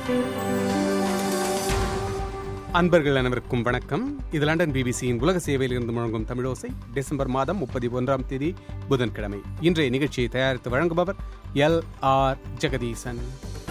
அன்பர்கள் அனைவருக்கும் வணக்கம் இது லண்டன் பிபிசியின் உலக சேவையில் இருந்து முழங்கும் தமிழோசை டிசம்பர் மாதம் முப்பத்தி ஒன்றாம் தேதி புதன்கிழமை இன்றைய நிகழ்ச்சியை தயாரித்து வழங்குபவர் எல் ஆர் ஜெகதீசன்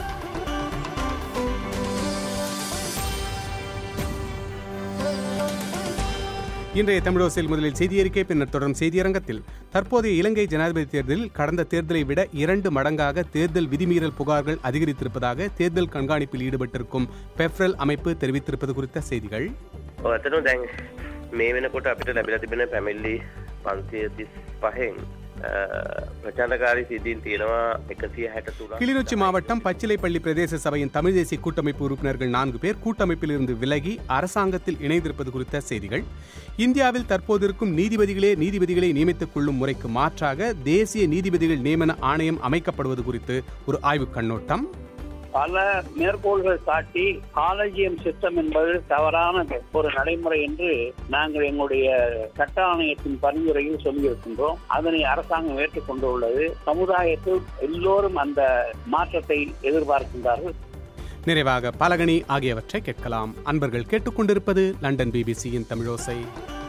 இன்றைய தமிழோசையில் முதலில் செய்தியறிக்கை பின்னர் தொடரும் செய்தியரங்கத்தில் தற்போதைய இலங்கை ஜனாதிபதி தேர்தலில் கடந்த தேர்தலை விட இரண்டு மடங்காக தேர்தல் விதிமீறல் புகார்கள் அதிகரித்திருப்பதாக தேர்தல் கண்காணிப்பில் ஈடுபட்டிருக்கும் பெப்ரல் அமைப்பு தெரிவித்திருப்பது குறித்த செய்திகள் ඔව් ඇතනු දැන් මේ වෙනකොට අපිට ලැබිලා තිබෙන පැමිල්ලි පන්සිය තිස් පහෙන් ප්‍රචාණකාරී සිද්ධීන් තියෙනවා එකසිය හැට තුළ கிளிநொச்சி மாவட்டம் பச்சிலைப்பள்ளி பிரதேச சபையின் தமிழ் தேசிய கூட்டமைப்பு உறுப்பினர்கள் நான்கு பேர் கூட்டமைப்பில் இருந்து விலகி அரசாங்கத்தில் இணைந்திருப்பது குறித்த செய்திகள் இந்தியாவில் தற்போது இருக்கும் நீதிபதிகளே நீதிபதிகளை நியமித்துக் கொள்ளும் முறைக்கு மாற்றாக தேசிய நீதிபதிகள் நியமன ஆணையம் அமைக்கப்படுவது குறித்து ஒரு ஆய்வுக் கண்ணோட்டம் பல மேற்கோள்கள் காட்டி காலேஜியம் சிஸ்டம் என்பது தவறான ஒரு நடைமுறை என்று நாங்கள் எங்களுடைய சட்ட ஆணையத்தின் பரிந்துரையில் சொல்லியிருக்கின்றோம் அதனை அரசாங்கம் ஏற்றுக்கொண்டுள்ளது சமுதாயத்தில் எல்லோரும் அந்த மாற்றத்தை எதிர்பார்க்கின்றார்கள் நிறைவாக பலகணி ஆகியவற்றை கேட்கலாம் அன்பர்கள் கேட்டுக்கொண்டிருப்பது லண்டன் பிபிசியின் தமிழோசை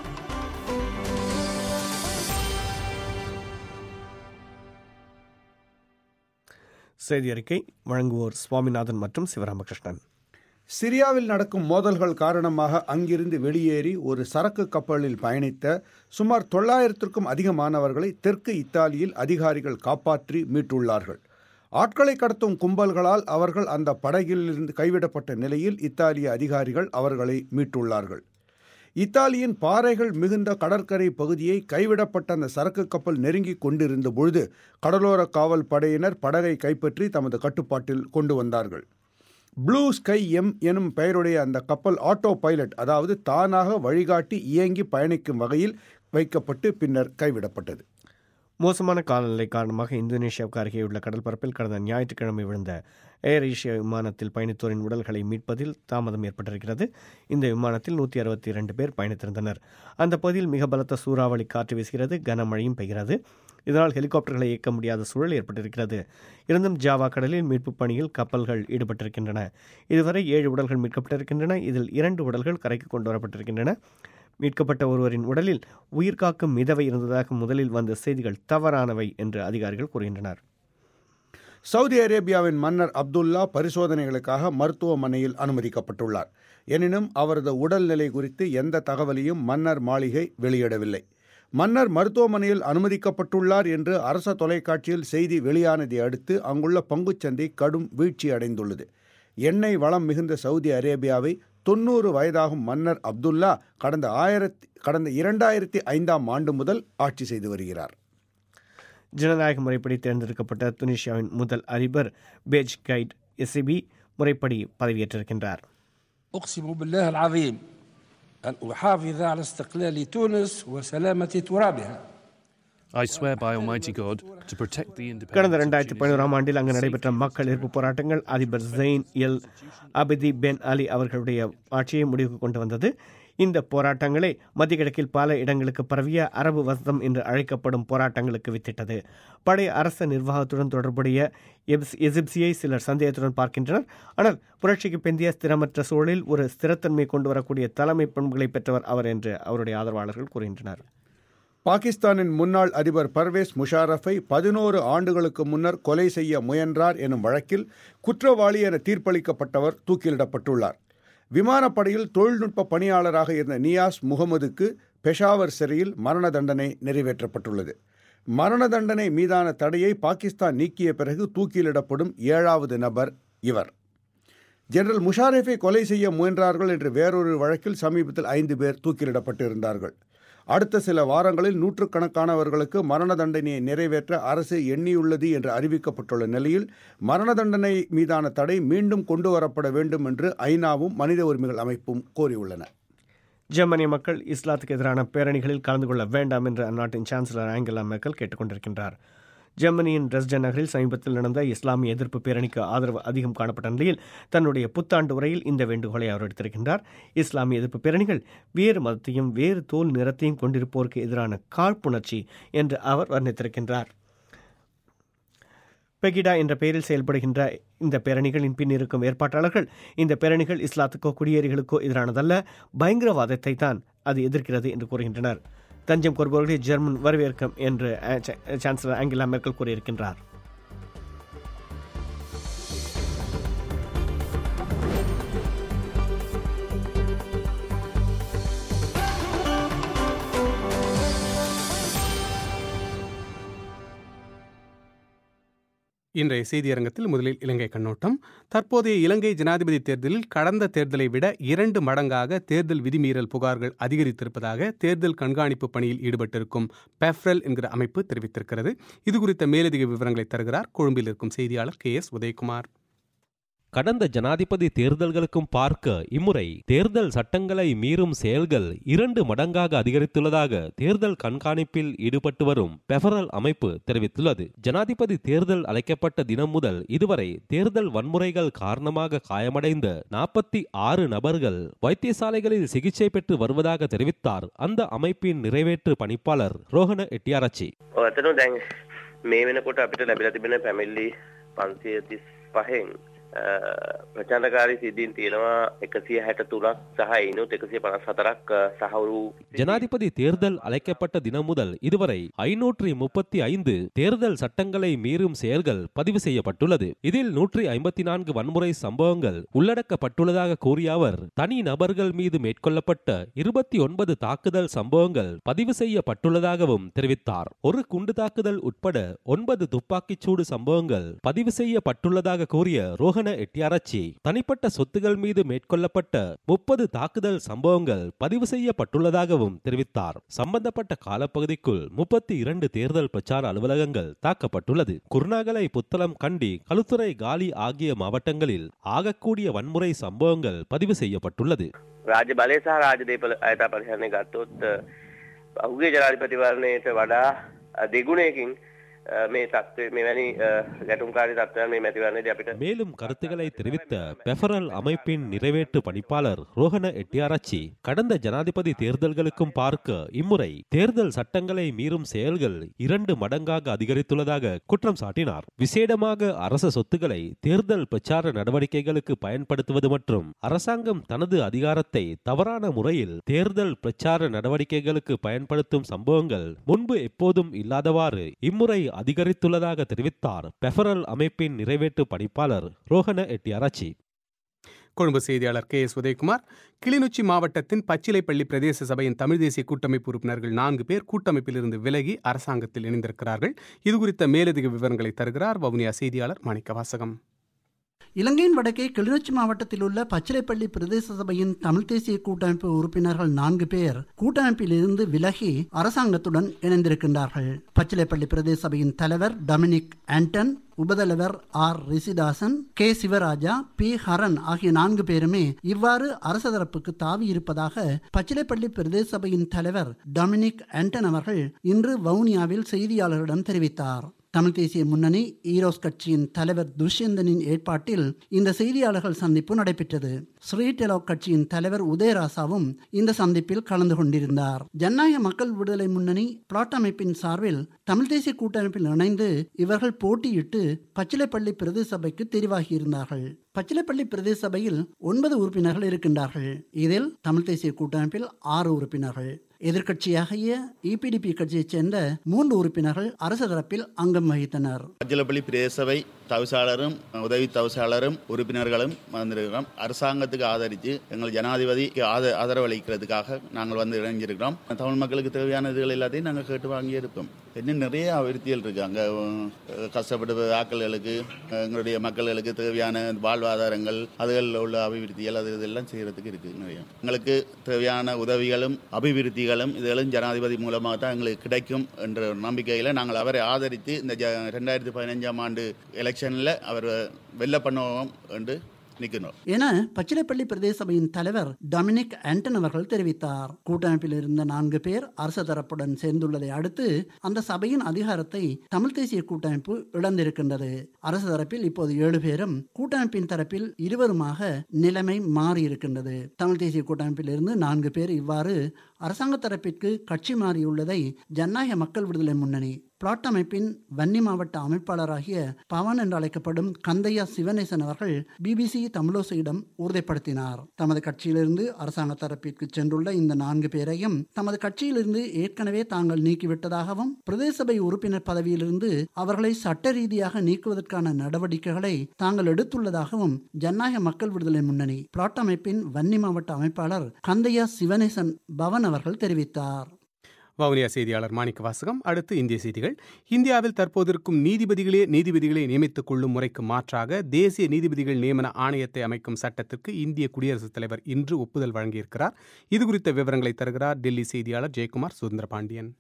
செய்தி அறிக்கை வழங்குவோர் சுவாமிநாதன் மற்றும் சிவராமகிருஷ்ணன் சிரியாவில் நடக்கும் மோதல்கள் காரணமாக அங்கிருந்து வெளியேறி ஒரு சரக்கு கப்பலில் பயணித்த சுமார் தொள்ளாயிரத்திற்கும் அதிகமானவர்களை தெற்கு இத்தாலியில் அதிகாரிகள் காப்பாற்றி மீட்டுள்ளார்கள் ஆட்களை கடத்தும் கும்பல்களால் அவர்கள் அந்த படகிலிருந்து கைவிடப்பட்ட நிலையில் இத்தாலிய அதிகாரிகள் அவர்களை மீட்டுள்ளார்கள் இத்தாலியின் பாறைகள் மிகுந்த கடற்கரை பகுதியை கைவிடப்பட்ட அந்த சரக்கு கப்பல் நெருங்கி கொண்டிருந்த பொழுது கடலோர காவல் படையினர் படகை கைப்பற்றி தமது கட்டுப்பாட்டில் கொண்டு வந்தார்கள் ப்ளூ ஸ்கை எம் எனும் பெயருடைய அந்த கப்பல் ஆட்டோ பைலட் அதாவது தானாக வழிகாட்டி இயங்கி பயணிக்கும் வகையில் வைக்கப்பட்டு பின்னர் கைவிடப்பட்டது மோசமான காலநிலை காரணமாக இந்தோனேஷியாவுக்கு அருகேயுள்ள கடல் பரப்பில் கடந்த ஞாயிற்றுக்கிழமை விழுந்த ஏர் ஏஷியா விமானத்தில் பயணித்தோரின் உடல்களை மீட்பதில் தாமதம் ஏற்பட்டிருக்கிறது இந்த விமானத்தில் நூற்றி அறுபத்தி இரண்டு பேர் பயணித்திருந்தனர் அந்த பகுதியில் மிக பலத்த சூறாவளி காற்று வீசுகிறது கனமழையும் பெய்கிறது இதனால் ஹெலிகாப்டர்களை இயக்க முடியாத சூழல் ஏற்பட்டிருக்கிறது இருந்தும் ஜாவா கடலில் மீட்புப் பணியில் கப்பல்கள் ஈடுபட்டிருக்கின்றன இதுவரை ஏழு உடல்கள் மீட்கப்பட்டிருக்கின்றன இதில் இரண்டு உடல்கள் கரைக்கு கொண்டு வரப்பட்டிருக்கின்றன மீட்கப்பட்ட ஒருவரின் உடலில் உயிர்காக்கும் மிதவை இருந்ததாக முதலில் வந்த செய்திகள் தவறானவை என்று அதிகாரிகள் கூறுகின்றனர் சவுதி அரேபியாவின் மன்னர் அப்துல்லா பரிசோதனைகளுக்காக மருத்துவமனையில் அனுமதிக்கப்பட்டுள்ளார் எனினும் அவரது உடல்நிலை குறித்து எந்த தகவலையும் மன்னர் மாளிகை வெளியிடவில்லை மன்னர் மருத்துவமனையில் அனுமதிக்கப்பட்டுள்ளார் என்று அரச தொலைக்காட்சியில் செய்தி வெளியானதை அடுத்து அங்குள்ள பங்குச்சந்தை கடும் வீழ்ச்சி அடைந்துள்ளது எண்ணெய் வளம் மிகுந்த சவுதி அரேபியாவை தொண்ணூறு வயதாகும் மன்னர் அப்துல்லா கடந்த ஆயிரத்தி கடந்த இரண்டாயிரத்தி ஐந்தாம் ஆண்டு முதல் ஆட்சி செய்து வருகிறார் ஜனநாயக முறைப்படி தேர்ந்தெடுக்கப்பட்ட துனிஷியாவின் முதல் அதிபர் பேஜ் கைட் எஸ்இபி முறைப்படி பதவியேற்றிருக்கின்றார் أقسم بالله العظيم أن أحافظ على استقلال تونس وسلامة ترابها I swear by Almighty God to protect the independence கடந்த of ரெண்டாயிரத்தி Tunisia பதினோராம் ஆண்டில் அங்கு நடைபெற்ற மக்கள் எதிர்ப்பு போராட்டங்கள் அதிபர் Zine El Abidine Ben Ali அவர்களுடைய ஆட்சியை முடிவுக்கு கொண்டு வந்தது இந்த போராட்டங்களை மத்திய கிழக்கில் பல இடங்களுக்கு பரவிய அரபு வசதம் என்று அழைக்கப்படும் போராட்டங்களுக்கு வித்திட்டது பழைய அரச நிர்வாகத்துடன் தொடர்புடைய எப்ஸ் எசிப்சியை சிலர் சந்தேகத்துடன் பார்க்கின்றனர் ஆனால் புரட்சிக்கு பிந்தைய ஸ்திரமற்ற சூழலில் ஒரு ஸ்திரத்தன்மை கொண்டு வரக்கூடிய தலைமை பண்புகளை பெற்றவர் அவர் என்று அவருடைய ஆதரவாளர்கள் கூறுகின்றனர் பாகிஸ்தானின் முன்னாள் அதிபர் பர்வேஸ் முஷாரஃபை பதினோரு ஆண்டுகளுக்கு முன்னர் கொலை செய்ய முயன்றார் எனும் வழக்கில் குற்றவாளி என தீர்ப்பளிக்கப்பட்டவர் தூக்கிலிடப்பட்டுள்ளார் விமானப்படையில் தொழில்நுட்ப பணியாளராக இருந்த நியாஸ் முகமதுக்கு பெஷாவர் சிறையில் மரண தண்டனை நிறைவேற்றப்பட்டுள்ளது மரண தண்டனை மீதான தடையை பாகிஸ்தான் நீக்கிய பிறகு தூக்கிலிடப்படும் ஏழாவது நபர் இவர் ஜெனரல் முஷாரஃபை கொலை செய்ய முயன்றார்கள் என்று வேறொரு வழக்கில் சமீபத்தில் ஐந்து பேர் தூக்கிலிடப்பட்டிருந்தார்கள் அடுத்த சில வாரங்களில் நூற்றுக்கணக்கானவர்களுக்கு மரண தண்டனையை நிறைவேற்ற அரசு எண்ணியுள்ளது என்று அறிவிக்கப்பட்டுள்ள நிலையில் மரண தண்டனை மீதான தடை மீண்டும் கொண்டு வரப்பட வேண்டும் என்று ஐநாவும் மனித உரிமைகள் அமைப்பும் கோரியுள்ளன ஜெர்மனிய மக்கள் இஸ்லாத்துக்கு எதிரான பேரணிகளில் கலந்து கொள்ள வேண்டாம் என்று அந்நாட்டின் சான்சலர் ஆங்கலா மேக்கல் கேட்டுக்கொண்டிருக்கின்றார் ஜெர்மனியின் டிரெஸ்டன் நகரில் சமீபத்தில் நடந்த இஸ்லாமிய எதிர்ப்பு பேரணிக்கு ஆதரவு அதிகம் காணப்பட்ட நிலையில் தன்னுடைய புத்தாண்டு உரையில் இந்த வேண்டுகோளை அவர் எடுத்திருக்கின்றார் இஸ்லாமிய எதிர்ப்பு பேரணிகள் வேறு மதத்தையும் வேறு தோல் நிறத்தையும் கொண்டிருப்போருக்கு எதிரான காழ்ப்புணர்ச்சி என்று அவர் வர்ணித்திருக்கின்றார் பெகிடா என்ற பெயரில் செயல்படுகின்ற இந்த பேரணிகளின் பின் இருக்கும் ஏற்பாட்டாளர்கள் இந்த பேரணிகள் இஸ்லாத்துக்கோ குடியேறிகளுக்கோ எதிரானதல்ல பயங்கரவாதத்தை தான் அது எதிர்க்கிறது என்று கூறுகின்றனர் தஞ்சம் கோருபவர்களை ஜெர்மன் வரவேற்கும் என்று அஹ், ச- சான்சலர் ஆங்கிலா மெர்க்கல் கூறியிருக்கின்றார் இன்றைய செய்தியரங்கத்தில் முதலில் இலங்கை கண்ணோட்டம் தற்போதைய இலங்கை ஜனாதிபதி தேர்தலில் கடந்த தேர்தலை விட இரண்டு மடங்காக தேர்தல் விதிமீறல் புகார்கள் அதிகரித்திருப்பதாக தேர்தல் கண்காணிப்பு பணியில் ஈடுபட்டிருக்கும் பெஃப்ரல் என்கிற அமைப்பு தெரிவித்திருக்கிறது இது குறித்த மேலதிக விவரங்களை தருகிறார் கொழும்பில் இருக்கும் செய்தியாளர் கே எஸ் உதயகுமார் கடந்த ஜனாதிபதி தேர்தல்களுக்கும் பார்க்க இம்முறை தேர்தல் சட்டங்களை மீறும் செயல்கள் இரண்டு மடங்காக அதிகரித்துள்ளதாக தேர்தல் கண்காணிப்பில் ஈடுபட்டு வரும் பெஃபரல் அமைப்பு தெரிவித்துள்ளது ஜனாதிபதி தேர்தல் அழைக்கப்பட்ட தினம் முதல் இதுவரை தேர்தல் வன்முறைகள் காரணமாக காயமடைந்த நாற்பத்தி ஆறு நபர்கள் வைத்தியசாலைகளில் சிகிச்சை பெற்று வருவதாக தெரிவித்தார் அந்த அமைப்பின் நிறைவேற்று பணிப்பாளர் ரோஹன எட்டியாரச்சி ඇතනු දැන් මේ වෙනකොට අපිට ලැබිලා තිබෙන පැමිල්ලි පන්සිය තිස් පහෙන් ප්‍රචන්ඩකාරී සිද්ධීන් තියෙනවා එකසිය හැට තුනක් සහ ඉනුත් එකසිය පනස් හතරක් සහවරු ஜனாதிபதி தேர்தல் அழைக்கப்பட்ட தினம் முதல் இதுவரை ஐநூற்றி முப்பத்தி ஐந்து தேர்தல் சட்டங்களை மீறும் செயல்கள் பதிவு செய்யப்பட்டுள்ளது இதில் நூற்றி ஐம்பத்தி நான்கு வன்முறை சம்பவங்கள் உள்ளடக்கப்பட்டுள்ளதாக கூறிய அவர் தனி நபர்கள் மீது மேற்கொள்ளப்பட்ட இருபத்தி ஒன்பது தாக்குதல் சம்பவங்கள் பதிவு செய்யப்பட்டுள்ளதாகவும் தெரிவித்தார் ஒரு குண்டு தாக்குதல் உட்பட ஒன்பது துப்பாக்கிச்சூடு சம்பவங்கள் பதிவு செய்யப்பட்டுள்ளதாக கூறிய ரோஹன எட்டியாரச்சி தனிப்பட்ட சொத்துகள் மீது மேற்கொள்ளப்பட்ட முப்பது தாக்குதல் சம்பவங்கள் பதிவு செய்யப்பட்டுள்ளதாகவும் தெரிவித்தார் சம்பந்தப்பட்ட காலப்பகுதிக்குள் முப்பத்தி இரண்டு தேர்தல் பிரச்சார அலுவலகங்கள் தாக்கப்பட்டுள்ளது குருநாகலை புத்தளம் கண்டி களுத்துறை காலி ஆகிய மாவட்டங்களில் ஆகக்கூடிய வன்முறை சம்பவங்கள் பதிவு செய்யப்பட்டுள்ளது රාජ බලය සහ රාජදේපල අයතා පරිහරණය ගත්තොත් අහුගේ ජනාධිපතිවරණයට වඩා දෙගුණයකින් මේ තත්ව මෙවැනි ගැටුම්කාරි තත්වයන් මේ මැතිවරණයේදී අපිට மேலும் கருத்துக்களை தெரிவித்த பெஃபரல் அமைப்பின் நிறைவேற்று பணிப்பாளர் ரோஹன எட்டியாராச்சி கடந்த ஜனாதிபதி தேர்தல்களுக்கும் பார்க்க இம்முறை தேர்தல் சட்டங்களை மீறும் செயல்கள் இரண்டு மடங்காக அதிகரித்துள்ளதாக குற்றம் சாட்டினார் விசேடமாக அரச சொத்துக்களை தேர்தல் பிரச்சார நடவடிக்கைகளுக்கு பயன்படுத்துவது மற்றும் அரசாங்கம் தனது அதிகாரத்தை தவறான முறையில் தேர்தல் பிரச்சார நடவடிக்கைகளுக்கு பயன்படுத்தும் சம்பவங்கள் முன்பு எப்போதும் இல்லாதவாறு இம்முறை அதிகரித்துள்ளதாக தெரிவித்தார் பெஃபரல் அமைப்பின் நிறைவேற்று பணிப்பாளர் ரோஹன எட்டியாராச்சி கொழும்பு செய்தியாளர் கே எஸ் உதயகுமார் கிளிநொச்சி மாவட்டத்தின் பச்சிலைப்பள்ளி பிரதேச சபையின் தமிழ் தேசிய கூட்டமைப்பு உறுப்பினர்கள் நான்கு பேர் கூட்டமைப்பிலிருந்து விலகி அரசாங்கத்தில் இணைந்திருக்கிறார்கள் இது குறித்த மேலதிக விவரங்களை தருகிறார் வவுனியா செய்தியாளர் மாணிக்க வாசகம் இலங்கையின் வடக்கே கிளிநொச்சி மாவட்டத்தில் உள்ள பச்சிலைப்பள்ளி பிரதேச சபையின் தமிழ் தேசிய கூட்டமைப்பு உறுப்பினர்கள் நான்கு பேர் கூட்டமைப்பில் இருந்து விலகி அரசாங்கத்துடன் இணைந்திருக்கின்றார்கள் பச்சிலைப்பள்ளி பிரதேச சபையின் தலைவர் டொமினிக் ஆண்டன் உபதலைவர் R Risithasan K Sivaraja P Haran ஆகிய நான்கு பேருமே இவ்வாறு அரச தரப்புக்கு தாவி இருப்பதாக பச்சிலைப்பள்ளி பிரதேச சபையின் தலைவர் டொமினிக் ஆண்டன் அவர்கள் இன்று வவுனியாவில் செய்தியாளர்களிடம் தெரிவித்தார் தமிழ் தேசிய முன்னணி ஈரோஸ் கட்சியின் தலைவர் துஷ்யந்தனின் ஏற்பாட்டில் இந்த செய்தியாளர்கள் சந்திப்பு நடைபெற்றது ஸ்ரீ டெலோ கட்சியின் தலைவர் உதயராசாவும் இந்த சந்திப்பில் கலந்து கொண்டிருந்தார் ஜனநாயக மக்கள் விடுதலை முன்னணி பிளாட் அமைப்பின் சார்பில் தமிழ் தேசிய கூட்டமைப்பில் இணைந்து இவர்கள் போட்டியிட்டு பச்சிலைப்பள்ளி பிரதேச சபைக்கு தெரிவாகியிருந்தார்கள் பச்சிலைப்பள்ளி பிரதேச சபையில் ஒன்பது உறுப்பினர்கள் இருக்கின்றார்கள் இதில் தமிழ் தேசிய கூட்டமைப்பில் ஆறு உறுப்பினர்கள் எதிர்க்கட்சியாகிய இபிடிபி கட்சியைச் சேர்ந்த மூன்று உறுப்பினர்கள் அரசு தரப்பில் அங்கம் வகித்தனர் அஜலப்பள்ளி பிரதேசபை தவிசாளரும் உதவி தவிசாளரும் உறுப்பினர்களும் வந்திருக்கிறோம் அரசாங்கத்துக்கு ஆதரித்து எங்கள் ஜனாதிபதிக்கு ஆத ஆதரவு அளிக்கிறதுக்காக நாங்கள் வந்து இணைஞ்சிருக்கிறோம் தமிழ் மக்களுக்கு தேவையான இதுகள் எல்லாத்தையும் நாங்கள் கேட்டு வாங்கியிருப்போம் இன்னும் நிறைய அபிவிருத்திகள் இருக்கு அங்கே கஷ்டப்பட்ட ஆக்களுக்கு எங்களுடைய மக்களுக்கு தேவையான வாழ்வாதாரங்கள் அதுகளில் உள்ள அபிவிருத்திகள் அது இதெல்லாம் செய்யறதுக்கு இருக்கு நிறைய எங்களுக்கு தேவையான உதவிகளும் அபிவிருத்திகளும் இதுகளும் ஜனாதிபதி மூலமாக தான் எங்களுக்கு கிடைக்கும் என்ற ஒரு நம்பிக்கையில் நாங்கள் அவரை ஆதரித்து இந்த ஜ ரெண்டாயிரத்தி பதினஞ்சாம் ஆண்டு எலெக்ஷனில் அவர் வெல்ல பண்ணுவோம் என்று நிற்கணும் என பச்சிலைப்பள்ளி பிரதேச சபையின் தலைவர் டொமினிக் ஆண்டன் அவர்கள் தெரிவித்தார் கூட்டமைப்பில் இருந்த நான்கு பேர் அரசு தரப்புடன் சேர்ந்துள்ளதை அடுத்து அந்த சபையின் அதிகாரத்தை தமிழ் தேசிய கூட்டமைப்பு இழந்திருக்கின்றது அரசு தரப்பில் இப்போது ஏழு பேரும் கூட்டமைப்பின் தரப்பில் இருவருமாக நிலைமை மாறியிருக்கின்றது தமிழ் தேசிய கூட்டமைப்பில் இருந்து நான்கு பேர் இவ்வாறு அரசாங்க தரப்பிற்கு கட்சி மாறியுள்ளதை ஜனநாயக மக்கள் விடுதலை முன்னணி பிளாட் அமைப்பின் வன்னி மாவட்ட அமைப்பாளராகிய பவன் என்று அழைக்கப்படும் கந்தையா சிவநேசன் அவர்கள் பிபிசி தமிழோசையிடம் உறுதிப்படுத்தினார் தமது கட்சியிலிருந்து அரசாங்க தரப்பிற்கு சென்றுள்ள இந்த நான்கு பேரையும் தமது கட்சியிலிருந்து ஏற்கனவே தாங்கள் நீக்கிவிட்டதாகவும் பிரதேச சபை உறுப்பினர் பதவியிலிருந்து அவர்களை சட்ட ரீதியாக நீக்குவதற்கான நடவடிக்கைகளை தாங்கள் எடுத்துள்ளதாகவும் ஜனநாயக மக்கள் விடுதலை முன்னணி பிளாட் அமைப்பின் வன்னி மாவட்ட அமைப்பாளர் கந்தையா சிவநேசன் பவன் அவர்கள் தெரிவித்தார் வவுனியா செய்தியாளர் மாணிக்க வாசகம் அடுத்து இந்திய செய்திகள் இந்தியாவில் தற்போது இருக்கும் நீதிபதிகளே நீதிபதிகளை நியமித்துக் கொள்ளும் முறைக்கு மாற்றாக தேசிய நீதிபதிகள் நியமன ஆணையத்தை அமைக்கும் சட்டத்திற்கு இந்திய குடியரசுத் தலைவர் இன்று ஒப்புதல் வழங்கியிருக்கிறார் இதுகுறித்த விவரங்களை தருகிறார் டெல்லி செய்தியாளர் ஜெயக்குமார் சுதந்திர பாண்டியன்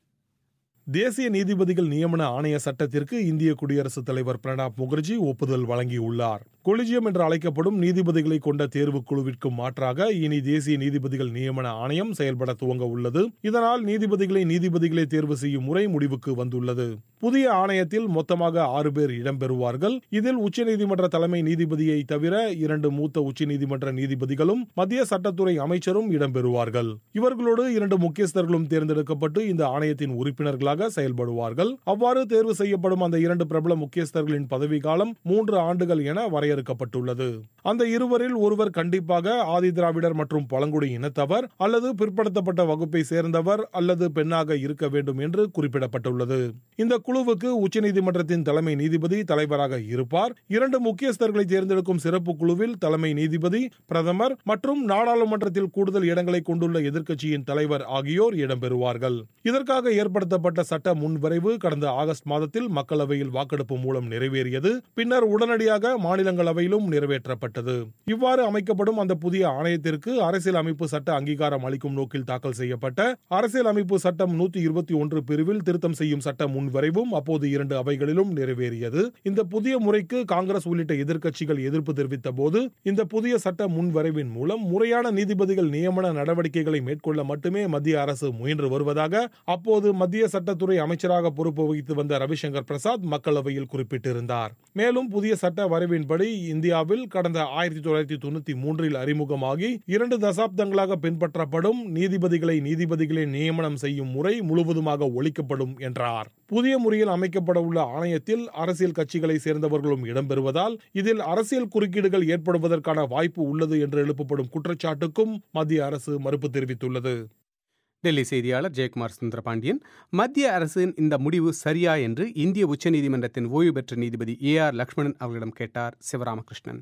தேசிய நீதிபதிகள் நியமன ஆணைய சட்டத்திற்கு இந்திய குடியரசுத் தலைவர் பிரணாப் முகர்ஜி ஒப்புதல் வழங்கியுள்ளார் கொலிஜியம் என்று அழைக்கப்படும் நீதிபதிகளை கொண்ட தேர்வுக் குழுவிற்கு மாற்றாக இனி தேசிய நீதிபதிகள் நியமன ஆணையம் செயல்பட துவங்க உள்ளது இதனால் நீதிபதிகளை நீதிபதிகளை தேர்வு செய்யும் முறை முடிவுக்கு வந்துள்ளது புதிய ஆணையத்தில் மொத்தமாக ஆறு பேர் இடம்பெறுவார்கள் இதில் உச்சநீதிமன்ற தலைமை நீதிபதியை தவிர இரண்டு மூத்த உச்சநீதிமன்ற நீதிபதிகளும் மத்திய சட்டத்துறை அமைச்சரும் இடம்பெறுவார்கள் இவர்களோடு இரண்டு முக்கியஸ்தர்களும் தேர்ந்தெடுக்கப்பட்டு இந்த ஆணையத்தின் உறுப்பினர்களாக செயல்படுவார்கள் அவ்வாறு தேர்வு செய்யப்படும் அந்த இரண்டு பிரபல முக்கியஸ்தர்களின் பதவிக்காலம் மூன்று ஆண்டுகள் என வரையறுக்கப்பட்டுள்ளது அந்த இருவரில் ஒருவர் கண்டிப்பாக ஆதி திராவிடர் மற்றும் பழங்குடி இனத்தவர் அல்லது பிற்படுத்தப்பட்ட வகுப்பை சேர்ந்தவர் அல்லது பெண்ணாக இருக்க வேண்டும் என்று குறிப்பிடப்பட்டுள்ளது இந்த குழுவுக்கு உச்சநீதிமன்றத்தின் தலைமை நீதிபதி தலைவராக இருப்பார் இரண்டு முக்கியஸ்தர்களை தேர்ந்தெடுக்கும் சிறப்பு குழுவில் தலைமை நீதிபதி பிரதமர் மற்றும் நாடாளுமன்றத்தில் கூடுதல் இடங்களை கொண்டுள்ள எதிர்க்கட்சியின் தலைவர் ஆகியோர் இடம்பெறுவார்கள் இதற்காக ஏற்படுத்தப்பட்ட சட்ட முன்வரைவு கடந்த ஆகஸ்ட் மாதத்தில் மக்களவையில் வாக்கெடுப்பு மூலம் நிறைவேறியது பின்னர் உடனடியாக மாநிலங்களவையிலும் நிறைவேற்றப்பட்டது இவ்வாறு அமைக்கப்படும் அந்த புதிய ஆணையத்திற்கு அரசியல் அமைப்பு சட்ட அங்கீகாரம் அளிக்கும் நோக்கில் தாக்கல் செய்யப்பட்ட அரசியல் அமைப்பு சட்டம் நூத்தி இருபத்தி ஒன்று பிரிவில் திருத்தம் செய்யும் சட்ட முன்வரைவும் அப்போது இரண்டு அவைகளிலும் நிறைவேறியது இந்த புதிய முறைக்கு காங்கிரஸ் உள்ளிட்ட எதிர்க்கட்சிகள் எதிர்ப்பு தெரிவித்த போது இந்த புதிய சட்ட முன்வரைவின் மூலம் முறையான நீதிபதிகள் நியமன நடவடிக்கைகளை மேற்கொள்ள மட்டுமே மத்திய அரசு முயன்று வருவதாக அப்போது மத்திய சட்டத்துறை அமைச்சராக பொறுப்பு வகித்து வந்த ரவிசங்கர் பிரசாத் மக்களவையில் குறிப்பிட்டிருந்தார் மேலும் புதிய சட்ட வரைவின்படி இந்தியாவில் கடந்த ஆயிரத்தி தொள்ளாயிரத்தி தொண்ணூத்தி மூன்றில் அறிமுகமாகி இரண்டு தசாப்தங்களாக பின்பற்றப்படும் நீதிபதிகளை நீதிபதிகளை நியமனம் செய்யும் முறை முழுவதுமாக ஒழிக்கப்படும் என்றார் புதிய முறையில் அமைக்கப்பட உள்ள ஆணையத்தில் அரசியல் கட்சிகளை சேர்ந்தவர்களும் இடம்பெறுவதால் இதில் அரசியல் குறுக்கீடுகள் ஏற்படுவதற்கான வாய்ப்பு உள்ளது என்று எழுப்பப்படும் குற்றச்சாட்டுக்கும் மத்திய அரசு மறுப்பு தெரிவித்துள்ளது டெல்லி செய்தியாளர் ஜெயக்குமார் சுந்தரபாண்டியன் மத்திய அரசின் இந்த முடிவு சரியா என்று இந்திய உச்சநீதிமன்றத்தின் ஓய்வு பெற்ற நீதிபதி ஏ ஆர் லக்ஷ்மணன் அவர்களிடம் கேட்டார் சிவராமகிருஷ்ணன்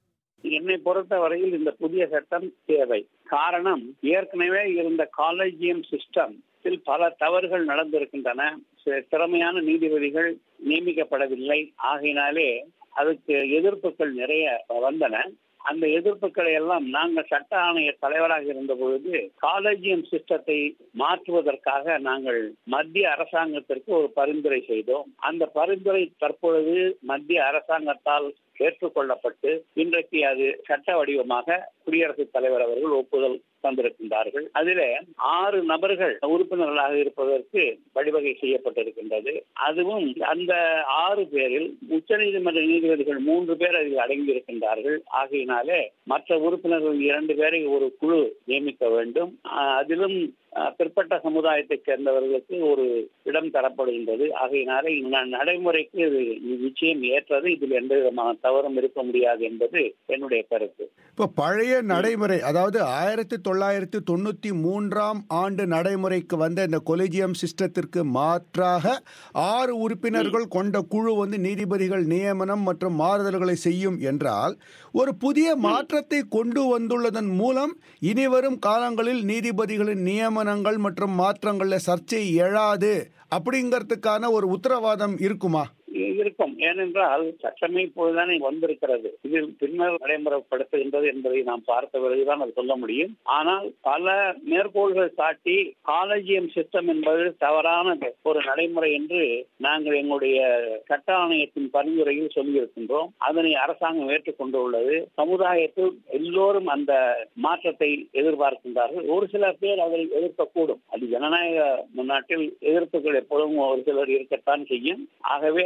என்னை பொறுத்த வரையில் இந்த புதிய சட்டம் தேவை காரணம் ஏற்கனவே இருந்த காலேஜியம் சிஸ்டம் பல தவறுகள் நடந்திருக்கின்றன திறமையான நீதிபதிகள் நியமிக்கப்படவில்லை ஆகையினாலே அதுக்கு எதிர்ப்புகள் நிறைய வந்தன அந்த எதிர்ப்புகளை எல்லாம் நாங்கள் சட்ட ஆணைய தலைவராக இருந்த பொழுது காலேஜியம் சிஸ்டத்தை மாற்றுவதற்காக நாங்கள் மத்திய அரசாங்கத்திற்கு ஒரு பரிந்துரை செய்தோம் அந்த பரிந்துரை தற்பொழுது மத்திய அரசாங்கத்தால் ஏற்றுக்கொள்ளப்பட்டு இன்றைக்கு அது சட்ட வடிவமாக குடியரசுத் தலைவர் அவர்கள் ஒப்புதல் தந்திருக்கின்றார்கள் அதிலே ஆறு நபர்கள் உறுப்பினர்களாக இருப்பதற்கு வழிவகை செய்யப்பட்டிருக்கின்றது அதுவும் அந்த ஆறு பேரில் உச்சநீதிமன்ற நீதிபதிகள் மூன்று பேர் அதில் அடங்கி இருக்கின்றார்கள் ஆகையினாலே மற்ற உறுப்பினர்கள் இரண்டு பேரை ஒரு குழு நியமிக்க வேண்டும் அதிலும் பிற்பட்ட சமுதாயத்தைச் சேர்ந்தவர்களுக்கு ஒரு இடம் தரப்படுகின்றது ஆகையினாலே நடைமுறைக்கு இது நிச்சயம் ஏற்றது இதில் எந்த விதமான தவறும் இருக்க முடியாது என்பது என்னுடைய கருத்து இப்போ பழைய நடைமுறை அதாவது ஆயிரத்தி தொள்ளாயிரத்தி தொண்ணூற்றி மூன்றாம் ஆண்டு நடைமுறைக்கு வந்த இந்த கொலிஜியம் சிஸ்டத்திற்கு மாற்றாக ஆறு உறுப்பினர்கள் கொண்ட குழு வந்து நீதிபதிகள் நியமனம் மற்றும் மாறுதல்களை செய்யும் என்றால் ஒரு புதிய மாற்றத்தை கொண்டு வந்துள்ளதன் மூலம் இனிவரும் காலங்களில் நீதிபதிகளின் நியமனங்கள் மற்றும் மாற்றங்களில் சர்ச்சை எழாது அப்படிங்கிறதுக்கான ஒரு உத்தரவாதம் இருக்குமா இருக்கும் ஏனென்றால் சட்டமே இப்போதுதானே வந்திருக்கிறது இதில் பின்னர் நடைமுறைப்படுத்துகின்றது என்பதை நாம் பார்த்த பிறகுதான் அது சொல்ல முடியும் ஆனால் பல மேற்கோள்கள் காட்டி காலேஜியம் சிஸ்டம் என்பது தவறான ஒரு நடைமுறை என்று நாங்கள் எங்களுடைய சட்ட ஆணையத்தின் பரிந்துரையில் சொல்லியிருக்கின்றோம் அதனை அரசாங்கம் ஏற்றுக்கொண்டு உள்ளது சமுதாயத்தில் எல்லோரும் அந்த மாற்றத்தை எதிர்பார்க்கின்றார்கள் ஒரு சில பேர் அதை எதிர்க்கக்கூடும் அது ஜனநாயக நாட்டில் எதிர்ப்புகள் எப்பொழுதும் ஒரு சிலர் இருக்கத்தான் செய்யும் ஆகவே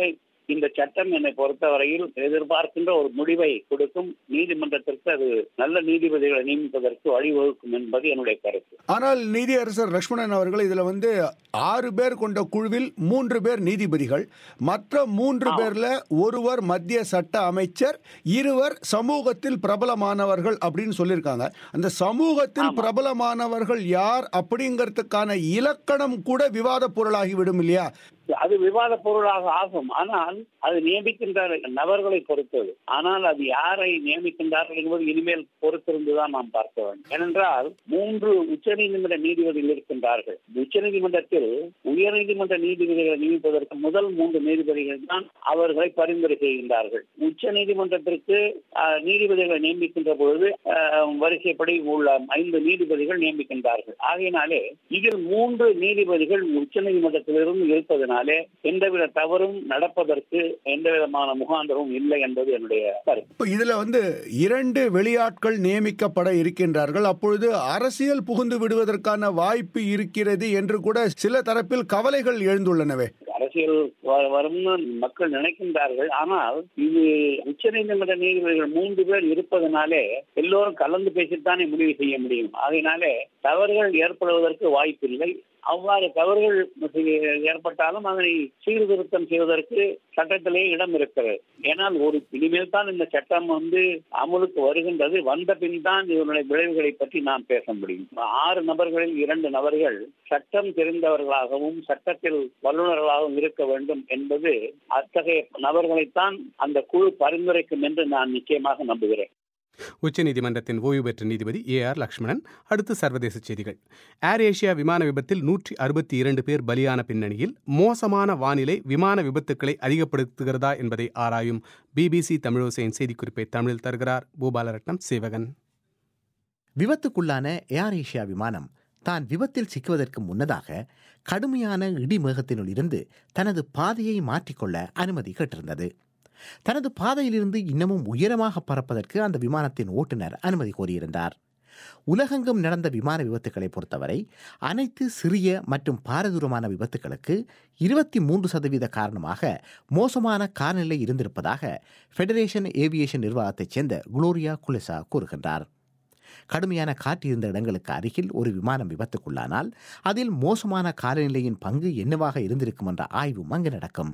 இந்த சட்டம் என்னை பொறுத்தவரையில் எதிர்பார்க்கின்ற ஒரு முடிவை கொடுக்கும் நீதிமன்றத்திற்கு அது நல்ல நீதிபதிகளை நியமிப்பதற்கு வழிவகுக்கும் என்பது என்னுடைய கருத்து ஆனால் நீதியரசர் லட்சுமணன் அவர்கள் இதுல வந்து ஆறு பேர் கொண்ட குழுவில் மூன்று பேர் நீதிபதிகள் மற்ற மூன்று பேர்ல ஒருவர் மத்திய சட்ட அமைச்சர் இருவர் சமூகத்தில் பிரபலமானவர்கள் அப்படின்னு சொல்லியிருக்காங்க அந்த சமூகத்தில் பிரபலமானவர்கள் யார் அப்படிங்கிறதுக்கான இலக்கணம் கூட விவாத பொருளாகிவிடும் இல்லையா அது விவாத பொருளாக ஆகும் ஆனால் அது நியமிக்கின்ற நபர்களை பொறுத்தது ஆனால் அது யாரை நியமிக்கின்றார்கள் என்பது இனிமேல் பொறுத்திருந்துதான் நாம் பார்க்க வேண்டும் ஏனென்றால் மூன்று உச்சநீதிமன்ற நீதிபதிகள் இருக்கின்றார்கள் உச்சநீதிமன்றத்தில் உயர்நீதிமன்ற நீதிபதிகளை நியமிப்பதற்கு முதல் மூன்று நீதிபதிகள் தான் அவர்களை பரிந்துரை செய்கின்றார்கள் உச்ச நீதிமன்றத்திற்கு நீதிபதிகளை நியமிக்கின்ற பொழுது வரிசைப்படி உள்ள ஐந்து நீதிபதிகள் நியமிக்கின்றார்கள் ஆகையினாலே இதில் மூன்று நீதிபதிகள் உச்ச நீதிமன்றத்திலிருந்து இருப்பதனால் அதனாலே எந்தவித தவறும் நடப்பதற்கு எந்த விதமான முகாந்திரமும் இல்லை என்பது என்னுடைய கருத்து இதுல வந்து இரண்டு வெளியாட்கள் நியமிக்கப்பட இருக்கின்றார்கள் அப்பொழுது அரசியல் புகுந்து விடுவதற்கான வாய்ப்பு இருக்கிறது என்று கூட சில தரப்பில் கவலைகள் எழுந்துள்ளனவே அரசியல் வரும்னு மக்கள் நினைக்கின்றார்கள் ஆனால் இது உச்ச நீதிமன்ற நீதிபதிகள் மூன்று பேர் இருப்பதனாலே எல்லோரும் கலந்து பேசித்தானே முடிவு செய்ய முடியும் ஆகையினாலே தவறுகள் ஏற்படுவதற்கு வாய்ப்பில்லை அவ்வாறு தவறுகள் ஏற்பட்டாலும் அதனை சீர்திருத்தம் செய்வதற்கு சட்டத்திலே இடம் இருக்கிறது ஏனால் ஒரு இனிமேல் தான் இந்த சட்டம் வந்து அமலுக்கு வருகின்றது வந்த பின் தான் இதனுடைய விளைவுகளை பற்றி நாம் பேச முடியும் ஆறு நபர்களில் இரண்டு நபர்கள் சட்டம் தெரிந்தவர்களாகவும் சட்டத்தில் வல்லுநர்களாகவும் இருக்க வேண்டும் என்பது அத்தகைய நபர்களைத்தான் அந்த குழு பரிந்துரைக்கும் என்று நான் நிச்சயமாக நம்புகிறேன் உச்சநீதிமன்றத்தின் ஓய்வு பெற்ற நீதிபதி ஏ ஆர் லக்ஷ்மணன் அடுத்து சர்வதேச செய்திகள் ஏர் ஏஷியா விமான விபத்தில் நூற்றி அறுபத்தி இரண்டு பேர் பலியான பின்னணியில் மோசமான வானிலை விமான விபத்துக்களை அதிகப்படுத்துகிறதா என்பதை ஆராயும் பிபிசி தமிழோசையின் செய்திக்குறிப்பை தமிழில் தருகிறார் பூபாலரட்னம் சேவகன் விபத்துக்குள்ளான ஏர் ஏஷியா விமானம் தான் விபத்தில் சிக்குவதற்கு முன்னதாக கடுமையான இடிமேகத்தினுள் இருந்து தனது பாதையை மாற்றிக்கொள்ள அனுமதி கேட்டிருந்தது தனது பாதையிலிருந்து இன்னமும் உயரமாக பறப்பதற்கு அந்த விமானத்தின் ஓட்டுநர் அனுமதி கோரியிருந்தார் உலகெங்கும் நடந்த விமான விபத்துக்களை பொறுத்தவரை அனைத்து சிறிய மற்றும் பாரதூரமான விபத்துக்களுக்கு இருபத்தி மூன்று சதவீத காரணமாக மோசமான காலநிலை இருந்திருப்பதாக ஃபெடரேஷன் ஏவியேஷன் நிர்வாகத்தைச் சேர்ந்த குளோரியா குலசா கூறுகின்றார் கடுமையான காற்று இருந்த இடங்களுக்கு அருகில் ஒரு விமானம் விபத்துக்குள்ளானால் அதில் மோசமான காலநிலையின் பங்கு என்னவாக இருந்திருக்கும் என்ற ஆய்வும் அங்கு நடக்கும்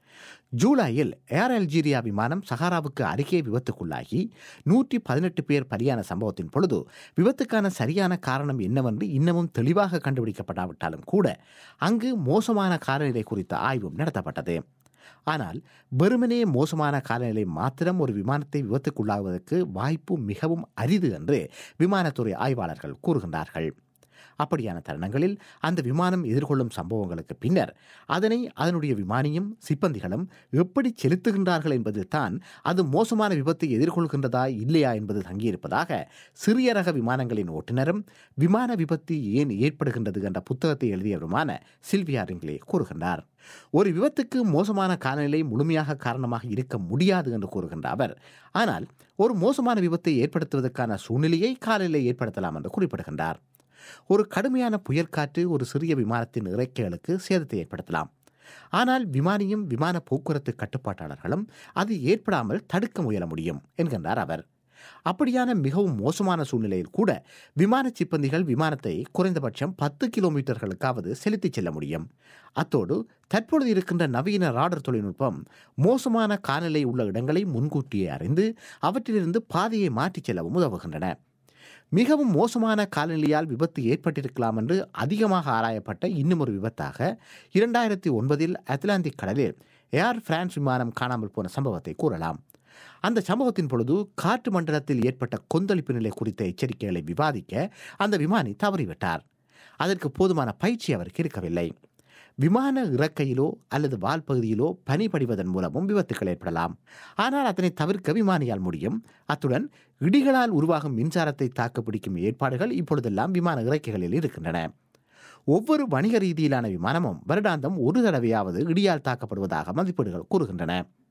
ஜூலையில் ஏர் அல்ஜீரியா விமானம் சஹாராவுக்கு அருகே விபத்துக்குள்ளாகி நூற்றி பதினெட்டு பேர் பலியான சம்பவத்தின் பொழுது விபத்துக்கான சரியான காரணம் என்னவென்று இன்னமும் தெளிவாக கண்டுபிடிக்கப்படாவிட்டாலும் கூட அங்கு மோசமான காலநிலை குறித்த ஆய்வும் நடத்தப்பட்டது ஆனால் வெறுமனே மோசமான காலநிலை மாத்திரம் ஒரு விமானத்தை விபத்துக்குள்ளாகுவதற்கு வாய்ப்பு மிகவும் அரிது என்று விமானத்துறை ஆய்வாளர்கள் கூறுகின்றார்கள் அப்படியான தருணங்களில் அந்த விமானம் எதிர்கொள்ளும் சம்பவங்களுக்கு பின்னர் அதனை அதனுடைய விமானியும் சிப்பந்திகளும் எப்படி செலுத்துகின்றார்கள் என்பது தான் அது மோசமான விபத்தை எதிர்கொள்கின்றதா இல்லையா என்பது தங்கியிருப்பதாக சிறிய ரக விமானங்களின் ஓட்டுநரும் விமான விபத்து ஏன் ஏற்படுகின்றது என்ற புத்தகத்தை எழுதியவருமான சில்வியா ரிங்லே கூறுகின்றார் ஒரு விபத்துக்கு மோசமான காலநிலை முழுமையாக காரணமாக இருக்க முடியாது என்று கூறுகின்ற அவர் ஆனால் ஒரு மோசமான விபத்தை ஏற்படுத்துவதற்கான சூழ்நிலையை காலநிலை ஏற்படுத்தலாம் என்று குறிப்பிடுகின்றார் ஒரு கடுமையான புயற்காற்று ஒரு சிறிய விமானத்தின் இறக்கைகளுக்கு சேதத்தை ஏற்படுத்தலாம் ஆனால் விமானியும் விமான போக்குவரத்து கட்டுப்பாட்டாளர்களும் அது ஏற்படாமல் தடுக்க முயல முடியும் என்கின்றார் அவர் அப்படியான மிகவும் மோசமான சூழ்நிலையில் கூட விமான சிப்பந்திகள் விமானத்தை குறைந்தபட்சம் பத்து கிலோமீட்டர்களுக்காவது செலுத்திச் செல்ல முடியும் அத்தோடு தற்பொழுது இருக்கின்ற நவீன ராடர் தொழில்நுட்பம் மோசமான காலநிலை உள்ள இடங்களை முன்கூட்டியே அறிந்து அவற்றிலிருந்து பாதையை மாற்றிச் செல்லவும் உதவுகின்றன மிகவும் மோசமான காலநிலையால் விபத்து ஏற்பட்டிருக்கலாம் என்று அதிகமாக ஆராயப்பட்ட இன்னும் ஒரு விபத்தாக இரண்டாயிரத்தி ஒன்பதில் அத்லாந்திக் கடலில் ஏர் பிரான்ஸ் விமானம் காணாமல் போன சம்பவத்தை கூறலாம் அந்த சம்பவத்தின் பொழுது காற்று மண்டலத்தில் ஏற்பட்ட கொந்தளிப்பு நிலை குறித்த எச்சரிக்கைகளை விவாதிக்க அந்த விமானி தவறிவிட்டார் அதற்கு போதுமான பயிற்சி அவருக்கு இருக்கவில்லை விமான இறக்கையிலோ அல்லது வால் பகுதியிலோ பனி படிவதன் மூலமும் விபத்துக்கள் ஏற்படலாம் ஆனால் அதனை தவிர்க்க விமானியால் முடியும் அத்துடன் இடிகளால் உருவாகும் மின்சாரத்தை தாக்கு பிடிக்கும் ஏற்பாடுகள் இப்பொழுதெல்லாம் விமான இறக்கைகளில் இருக்கின்றன ஒவ்வொரு வணிக ரீதியிலான விமானமும் வருடாந்தம் ஒரு தடவையாவது இடியால் தாக்கப்படுவதாக மதிப்பீடுகள் கூறுகின்றன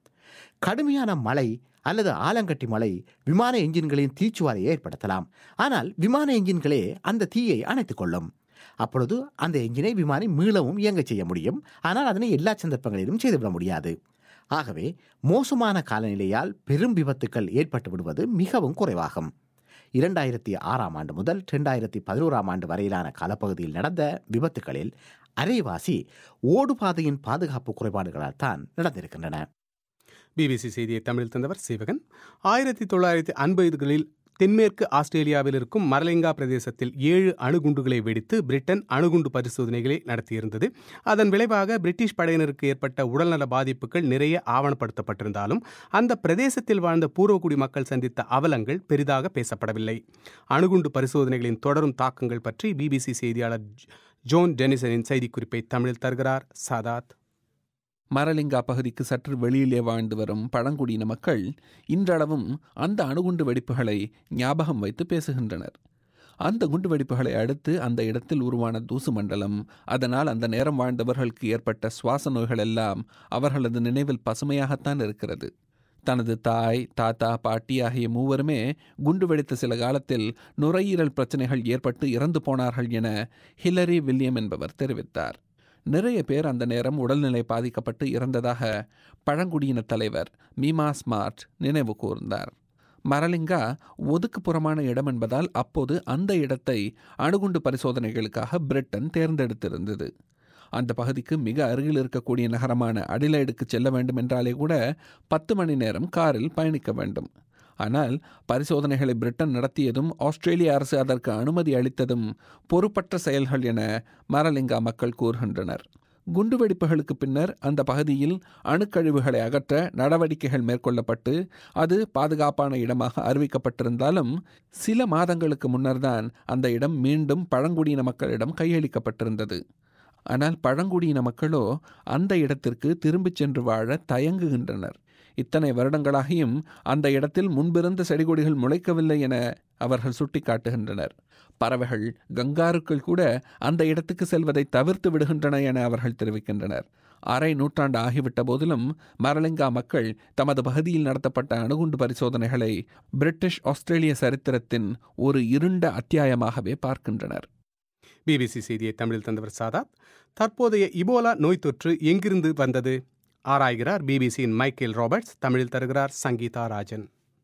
கடுமையான மழை அல்லது ஆலங்கட்டி மழை விமான என்ஜின்களின் தீச்சுவாலையை ஏற்படுத்தலாம் ஆனால் விமான என்ஜின்களே அந்த தீயை அணைத்துக் கொள்ளும் அப்பொழுது அந்த என்ஜினை விமானி மீளவும் இயங்க செய்ய முடியும் ஆனால் அதனை எல்லா சந்தர்ப்பங்களிலும் செய்துவிட முடியாது ஆகவே மோசமான காலநிலையால் பெரும் விபத்துக்கள் ஏற்பட்டு விடுவது மிகவும் குறைவாகும் இரண்டாயிரத்தி ஆறாம் ஆண்டு முதல் இரண்டாயிரத்தி பதினோராம் ஆண்டு வரையிலான காலப்பகுதியில் நடந்த விபத்துகளில் அரைவாசி ஓடுபாதையின் பாதுகாப்பு குறைபாடுகளால் தான் நடந்திருக்கின்றன பிபிசி செய்தியை தமிழில் தந்தவர் சீவகன் ஆயிரத்தி தொள்ளாயிரத்தி ஐம்பதுகளில் தென்மேற்கு ஆஸ்திரேலியாவில் இருக்கும் மரலிங்கா பிரதேசத்தில் ஏழு அணுகுண்டுகளை வெடித்து பிரிட்டன் அணுகுண்டு பரிசோதனைகளை நடத்தியிருந்தது அதன் விளைவாக பிரிட்டிஷ் படையினருக்கு ஏற்பட்ட உடல்நல பாதிப்புகள் நிறைய ஆவணப்படுத்தப்பட்டிருந்தாலும் அந்த பிரதேசத்தில் வாழ்ந்த பூர்வக்குடி மக்கள் சந்தித்த அவலங்கள் பெரிதாக பேசப்படவில்லை அணுகுண்டு பரிசோதனைகளின் தொடரும் தாக்கங்கள் பற்றி பிபிசி செய்தியாளர் ஜோன் டெனிசனின் செய்திக்குறிப்பை தமிழில் தருகிறார் சாதாத் மரலிங்கா பகுதிக்கு சற்று வெளியிலே வாழ்ந்து வரும் பழங்குடியின மக்கள் இன்றளவும் அந்த அணுகுண்டு வெடிப்புகளை ஞாபகம் வைத்து பேசுகின்றனர் அந்த குண்டு வெடிப்புகளை அடுத்து அந்த இடத்தில் உருவான தூசு மண்டலம் அதனால் அந்த நேரம் வாழ்ந்தவர்களுக்கு ஏற்பட்ட சுவாச நோய்கள் எல்லாம் அவர்களது நினைவில் பசுமையாகத்தான் இருக்கிறது தனது தாய் தாத்தா பாட்டி ஆகிய மூவருமே குண்டு வெடித்த சில காலத்தில் நுரையீரல் பிரச்சனைகள் ஏற்பட்டு இறந்து போனார்கள் என ஹிலரி வில்லியம் என்பவர் தெரிவித்தார் நிறைய பேர் அந்த நேரம் உடல்நிலை பாதிக்கப்பட்டு இறந்ததாக பழங்குடியின தலைவர் மீமா ஸ்மார்ட் நினைவு கூர்ந்தார் மரலிங்கா ஒதுக்குப்புறமான இடம் என்பதால் அப்போது அந்த இடத்தை அணுகுண்டு பரிசோதனைகளுக்காக பிரிட்டன் தேர்ந்தெடுத்திருந்தது அந்த பகுதிக்கு மிக அருகில் இருக்கக்கூடிய நகரமான அடிலைடுக்கு செல்ல வேண்டும் என்றாலே கூட பத்து மணி நேரம் காரில் பயணிக்க வேண்டும் ஆனால் பரிசோதனைகளை பிரிட்டன் நடத்தியதும் ஆஸ்திரேலிய அரசு அதற்கு அனுமதி அளித்ததும் பொறுப்பற்ற செயல்கள் என மரலிங்கா மக்கள் கூறுகின்றனர் குண்டுவெடிப்புகளுக்கு பின்னர் அந்த பகுதியில் அணுக்கழிவுகளை அகற்ற நடவடிக்கைகள் மேற்கொள்ளப்பட்டு அது பாதுகாப்பான இடமாக அறிவிக்கப்பட்டிருந்தாலும் சில மாதங்களுக்கு முன்னர்தான் அந்த இடம் மீண்டும் பழங்குடியின மக்களிடம் கையளிக்கப்பட்டிருந்தது ஆனால் பழங்குடியின மக்களோ அந்த இடத்திற்கு திரும்பிச் சென்று வாழ தயங்குகின்றனர் இத்தனை வருடங்களாகியும் அந்த இடத்தில் முன்பிருந்த செடிகொடிகள் முளைக்கவில்லை என அவர்கள் சுட்டிக்காட்டுகின்றனர் பறவைகள் கங்காருக்கள் கூட அந்த இடத்துக்கு செல்வதை தவிர்த்து விடுகின்றன என அவர்கள் தெரிவிக்கின்றனர் அரை நூற்றாண்டு ஆகிவிட்ட போதிலும் மரலிங்கா மக்கள் தமது பகுதியில் நடத்தப்பட்ட அணுகுண்டு பரிசோதனைகளை பிரிட்டிஷ் ஆஸ்திரேலிய சரித்திரத்தின் ஒரு இருண்ட அத்தியாயமாகவே பார்க்கின்றனர் பிபிசி செய்தியை தமிழில் தந்தவர் சாதாத் தற்போதைய இபோலா நோய் தொற்று எங்கிருந்து வந்தது ஆராய்கிறார் பிபிசியின் மைக்கேல் ராபர்ட்ஸ் தமிழில் தருகிறார் சங்கீதா ராஜன்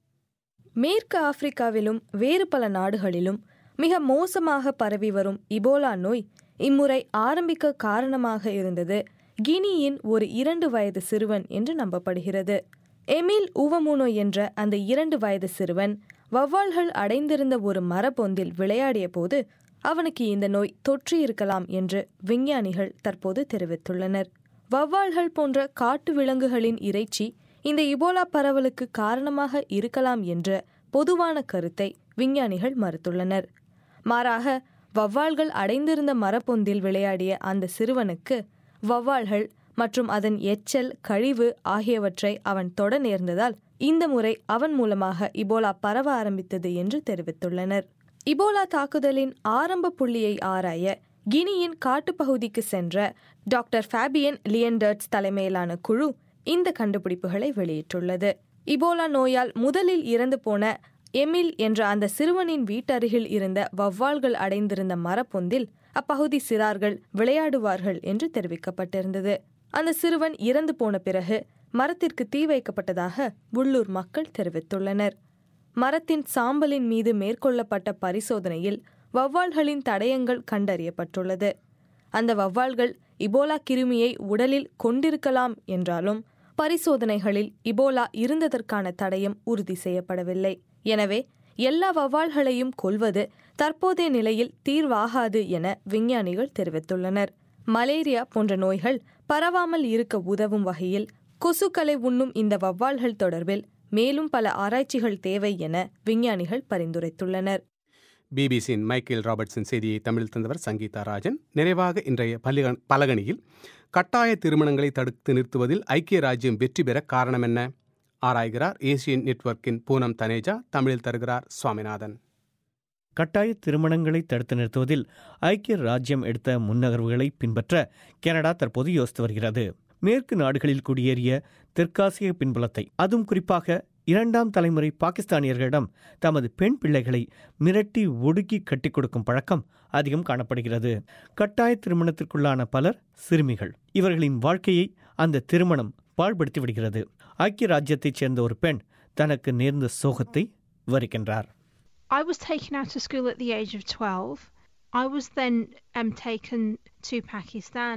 மேற்கு ஆப்பிரிக்காவிலும் வேறு பல நாடுகளிலும் மிக மோசமாக பரவி வரும் இபோலா நோய் இம்முறை ஆரம்பிக்க காரணமாக இருந்தது கினியின் ஒரு இரண்டு வயது சிறுவன் என்று நம்பப்படுகிறது எமில் உவமுனோ என்ற அந்த இரண்டு வயது சிறுவன் வவ்வால்கள் அடைந்திருந்த ஒரு மரப்பொந்தில் விளையாடிய போது அவனுக்கு இந்த நோய் தொற்று இருக்கலாம் என்று விஞ்ஞானிகள் தற்போது தெரிவித்துள்ளனர் வவ்வால்கள் போன்ற காட்டு விலங்குகளின் இறைச்சி இந்த இபோலா பரவலுக்கு காரணமாக இருக்கலாம் என்ற பொதுவான கருத்தை விஞ்ஞானிகள் மறுத்துள்ளனர் மாறாக வவ்வால்கள் அடைந்திருந்த மரப்பொந்தில் விளையாடிய அந்த சிறுவனுக்கு வவ்வால்கள் மற்றும் அதன் எச்சல் கழிவு ஆகியவற்றை அவன் தொட நேர்ந்ததால் இந்த முறை அவன் மூலமாக இபோலா பரவ ஆரம்பித்தது என்று தெரிவித்துள்ளனர் இபோலா தாக்குதலின் ஆரம்ப புள்ளியை ஆராய கினியின் காட்டுப்பகுதிக்கு சென்ற டாக்டர் ஃபேபியன் லியண்டர்ட்ஸ் தலைமையிலான குழு இந்த கண்டுபிடிப்புகளை வெளியிட்டுள்ளது இபோலா நோயால் முதலில் இறந்து போன எமில் என்ற அந்த சிறுவனின் வீட்டருகில் இருந்த வவ்வால்கள் அடைந்திருந்த மரப்பொந்தில் அப்பகுதி சிறார்கள் விளையாடுவார்கள் என்று தெரிவிக்கப்பட்டிருந்தது அந்த சிறுவன் இறந்து போன பிறகு மரத்திற்கு தீ வைக்கப்பட்டதாக உள்ளூர் மக்கள் தெரிவித்துள்ளனர் மரத்தின் சாம்பலின் மீது மேற்கொள்ளப்பட்ட பரிசோதனையில் வவ்வால்களின் தடயங்கள் கண்டறியப்பட்டுள்ளது அந்த வவ்வால்கள் இபோலா கிருமியை உடலில் கொண்டிருக்கலாம் என்றாலும் பரிசோதனைகளில் இபோலா இருந்ததற்கான தடயம் உறுதி செய்யப்படவில்லை எனவே எல்லா வவ்வால்களையும் கொல்வது தற்போதைய நிலையில் தீர்வாகாது என விஞ்ஞானிகள் தெரிவித்துள்ளனர் மலேரியா போன்ற நோய்கள் பரவாமல் இருக்க உதவும் வகையில் கொசுக்களை உண்ணும் இந்த வவ்வால்கள் தொடர்பில் மேலும் பல ஆராய்ச்சிகள் தேவை என விஞ்ஞானிகள் பரிந்துரைத்துள்ளனர் பிபிசியின் மைக்கேல் ராபர்ட்ஸின் செய்தியை தமிழில் தந்தவர் சங்கீதா ராஜன் நிறைவாக இன்றைய பலிக பலகணியில் கட்டாய திருமணங்களை தடுத்து நிறுத்துவதில் ஐக்கிய ராஜ்யம் வெற்றி பெற காரணம் என்ன ஆராய்கிறார் ஏசியன் நெட்வொர்க்கின் பூனம் தனேஜா தமிழில் தருகிறார் சுவாமிநாதன் கட்டாய திருமணங்களை தடுத்து நிறுத்துவதில் ஐக்கிய ராஜ்யம் எடுத்த முன்னகர்வுகளை பின்பற்ற கனடா தற்போது யோசித்து வருகிறது மேற்கு நாடுகளில் குடியேறிய தெற்காசிய பின்புலத்தை அதுவும் குறிப்பாக இரண்டாம் தலைமுறை பாகிஸ்தானியர்களிடம் தமது பெண் பிள்ளைகளை மிரட்டி ஒடுக்கி கட்டிக் கொடுக்கும் பழக்கம் அதிகம் காணப்படுகிறது கட்டாய திருமணத்திற்குள்ளான பலர் சிறுமிகள் இவர்களின் வாழ்க்கையை அந்த திருமணம் பாழ்படுத்தி விடுகிறது ஐக்கிய ராஜ்யத்தைச் சேர்ந்த ஒரு பெண் தனக்கு நேர்ந்த சோகத்தை விவரிக்கின்றார் I was taken out of school at the age of 12. I was then um, taken to Pakistan.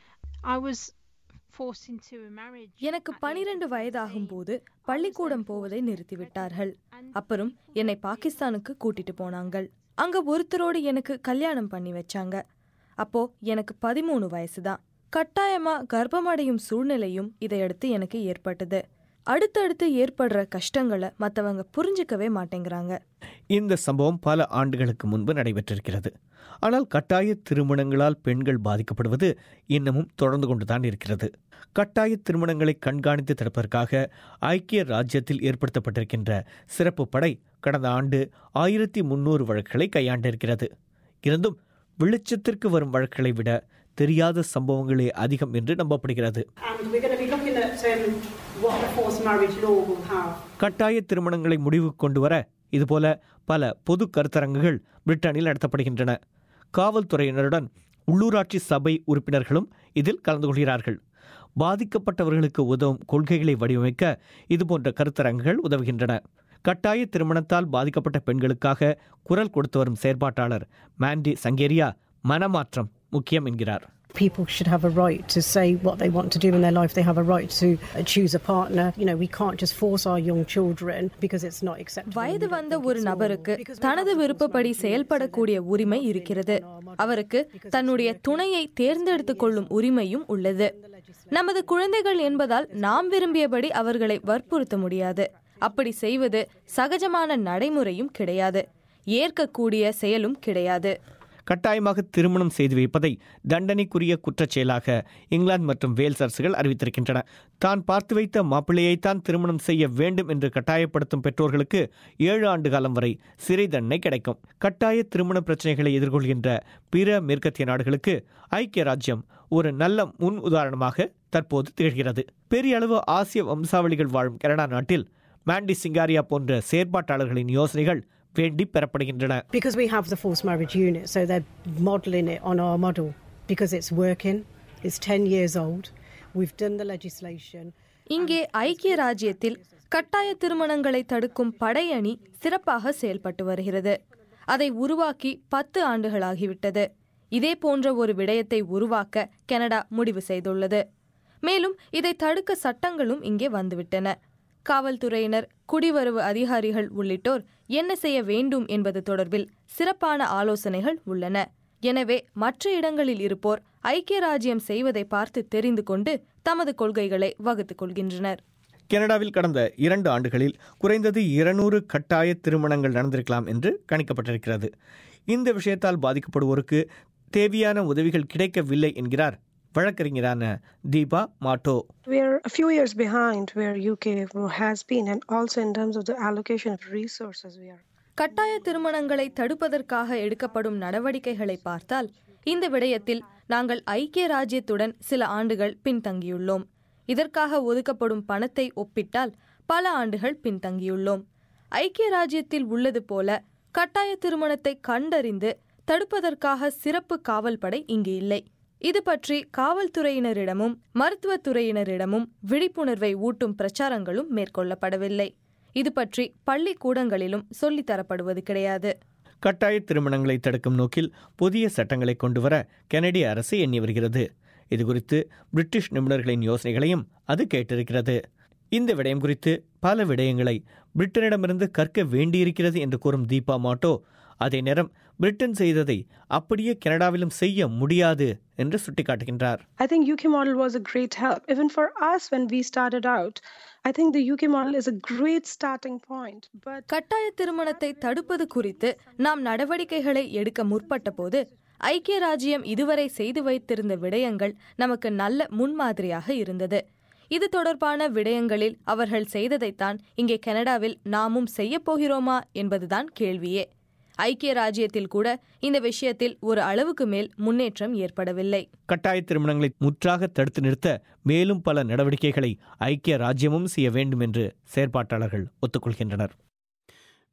I was forced into a marriage. எனக்கு பனிரெண்டு வயதாகும் போது பள்ளிக்கூடம் போவதை நிறுத்திவிட்டார்கள் அப்புறம் என்னை பாகிஸ்தானுக்கு கூட்டிட்டு போனாங்க அங்க ஒருத்தரோடு எனக்கு கல்யாணம் பண்ணி வச்சாங்க அப்போ எனக்கு பதிமூணு வயசுதான் கட்டாயமா கர்ப்பமடையும் சூழ்நிலையும் இதையடுத்து எனக்கு ஏற்பட்டது அடுத்தடுத்து ஏற்படுற கஷ்டங்களை மற்றவங்க புரிஞ்சுக்கவே மாட்டேங்கிறாங்க இந்த சம்பவம் பல ஆண்டுகளுக்கு முன்பு நடைபெற்றிருக்கிறது ஆனால் கட்டாய திருமணங்களால் பெண்கள் பாதிக்கப்படுவது இன்னமும் தொடர்ந்து கொண்டுதான் இருக்கிறது கட்டாய திருமணங்களை கண்காணித்து தடுப்பதற்காக ஐக்கிய ராஜ்யத்தில் ஏற்படுத்தப்பட்டிருக்கின்ற சிறப்பு படை கடந்த ஆண்டு ஆயிரத்தி முன்னூறு வழக்குகளை கையாண்டிருக்கிறது இருந்தும் வெளிச்சத்திற்கு வரும் வழக்குகளை விட தெரியாத சம்பவங்களே அதிகம் என்று நம்பப்படுகிறது And we're going to be looking at um, what the forced marriage law will have. கட்டாய திருமணங்களை முடிவுக்கு கொண்டு வர இதுபோல பல பொது கருத்தரங்குகள் பிரிட்டனில் நடத்தப்படுகின்றன காவல்துறையினருடன் உள்ளூராட்சி சபை உறுப்பினர்களும் இதில் கலந்து கொள்கிறார்கள் பாதிக்கப்பட்டவர்களுக்கு உதவும் கொள்கைகளை வடிவமைக்க இதுபோன்ற கருத்தரங்குகள் உதவுகின்றன கட்டாய திருமணத்தால் பாதிக்கப்பட்ட பெண்களுக்காக குரல் கொடுத்து வரும் செயற்பாட்டாளர் மாண்டி சங்கேரியா மனமாற்றம் முக்கியம் என்கிறார் People should have a right to say what they want to do in their life. They have a right to uh, choose a partner. You know, we can't just force our young children because it's not acceptable. வயது வந்த ஒரு நபருக்கு தனது விருப்பப்படி செயல்படக்கூடிய உரிமை இருக்கிறது அவருக்கு தன்னுடைய துணையை தேர்ந்தெடுத்துக் கொள்ளும் உரிமையும் உள்ளது நமது குழந்தைகள் என்பதால் நாம் விரும்பியபடி அவர்களை வற்புறுத்த முடியாது அப்படி செய்வது சகஜமான நடைமுறையும் கிடையாது ஏற்கக்கூடிய செயலும் கிடையாது கட்டாயமாக திருமணம் செய்து வைப்பதை தண்டனைக்குரிய குற்றச் செயலாக இங்கிலாந்து மற்றும் வேல்ஸ் அரசுகள் அறிவித்திருக்கின்றன தான் பார்த்து வைத்த மாப்பிள்ளையைத்தான் திருமணம் செய்ய வேண்டும் என்று கட்டாயப்படுத்தும் பெற்றோர்களுக்கு ஏழு ஆண்டு காலம் வரை சிறை தண்டனை கிடைக்கும் கட்டாய திருமண பிரச்சனைகளை எதிர்கொள்கின்ற பிற மேற்கத்திய நாடுகளுக்கு ஐக்கிய ராஜ்யம் ஒரு நல்ல முன் உதாரணமாக தற்போது திகழ்கிறது பெரிய அளவு ஆசிய வம்சாவளிகள் வாழும் கனடா நாட்டில் மாண்டி சிங்காரியா போன்ற செயற்பாட்டாளர்களின் யோசனைகள் வேண்டி பெறப்படுகின்றன Because we have the forced marriage unit, so they're modelling it on our model because it's working. It's 10 years old. We've done the legislation. இங்கே ஐக்கிய ராஜ்யத்தில் கட்டாய திருமணங்களை தடுக்கும் படையணி சிறப்பாக செயல்பட்டு வருகிறது அதை உருவாக்கி பத்து ஆண்டுகளாகிவிட்டது இதே போன்ற ஒரு விடயத்தை உருவாக்க கனடா முடிவு செய்துள்ளது மேலும் இதை தடுக்க சட்டங்களும் இங்கே வந்துவிட்டன காவல்துறையினர் குடிவரவு அதிகாரிகள் உள்ளிட்டோர் என்ன செய்ய வேண்டும் என்பது தொடர்பில் சிறப்பான ஆலோசனைகள் உள்ளன எனவே மற்ற இடங்களில் இருப்போர் ஐக்கிய ராஜ்யம் செய்வதை பார்த்து தெரிந்து கொண்டு தமது கொள்கைகளை வகுத்துக் கொள்கின்றனர் கனடாவில் கடந்த இரண்டு ஆண்டுகளில் குறைந்தது இருநூறு கட்டாய திருமணங்கள் நடந்திருக்கலாம் என்று கணிக்கப்பட்டிருக்கிறது இந்த விஷயத்தால் பாதிக்கப்படுவோருக்கு தேவையான உதவிகள் கிடைக்கவில்லை என்கிறார் வழக்கறிஞரான தீபா மாட்டோ We are a few years behind where UK has been, and also in terms of the allocation of resources, we are. கட்டாய திருமணங்களை தடுப்பதற்காக எடுக்கப்படும் நடவடிக்கைகளை பார்த்தால் இந்த விடயத்தில் நாங்கள் ஐக்கிய ராஜ்யத்துடன் சில ஆண்டுகள் பின்தங்கியுள்ளோம் இதற்காக ஒதுக்கப்படும் பணத்தை ஒப்பிட்டால் பல ஆண்டுகள் பின்தங்கியுள்ளோம் ஐக்கிய ராஜ்யத்தில் உள்ளது போல கட்டாய திருமணத்தை கண்டறிந்து தடுப்பதற்காக சிறப்பு காவல் படை இங்கு இல்லை இது பற்றி காவல்துறையினரிடமும் மருத்துவத்துறையினரிடமும் விழிப்புணர்வை ஊட்டும் பிரச்சாரங்களும் மேற்கொள்ளப்படவில்லை இது பற்றி பள்ளிக்கூடங்களிலும் சொல்லித்தரப்படுவது கிடையாது கட்டாய திருமணங்களை தடுக்கும் நோக்கில் புதிய சட்டங்களை கொண்டுவர கனடிய அரசு எண்ணி வருகிறது இதுகுறித்து பிரிட்டிஷ் நிபுணர்களின் யோசனைகளையும் அது கேட்டிருக்கிறது இந்த விடயம் குறித்து பல விடயங்களை பிரிட்டனிடமிருந்து கற்க வேண்டியிருக்கிறது என்று கூறும் தீபா மாட்டோ அதே நேரம் பிரிட்டன் செய்ததை அப்படியே கனடாவிலும் செய்ய முடியாது என்று சுட்டிக்காட்டுகின்றார் I think UK model was a great help. Even for us when we started out, I think the UK model is a great starting point. But கட்டாய திருமணத்தை தடுப்பது குறித்து நாம் நடவடிக்கைகளை எடுக்க முற்பட்ட போது ஐக்கிய ராஜ்யம் இதுவரை செய்து வைத்திருந்த விடயங்கள் நமக்கு நல்ல முன்மாதிரியாக இருந்தது இது தொடர்பான விடயங்களில் அவர்கள் செய்ததைத்தான் இங்கே கனடாவில் நாமும் செய்யப் போகிறோமா என்பதுதான் கேள்வியே ஐக்கிய ராஜ்யத்தில் கூட இந்த விஷயத்தில் ஒரு அளவுக்கு மேல் முன்னேற்றம் ஏற்படவில்லை கட்டாய திருமணங்களை முற்றாக தடுத்து நிறுத்த மேலும் பல நடவடிக்கைகளை ஐக்கிய ராஜ்யமும் செய்ய வேண்டும் என்று செயற்பாட்டாளர்கள் ஒத்துக்கொள்கின்றனர்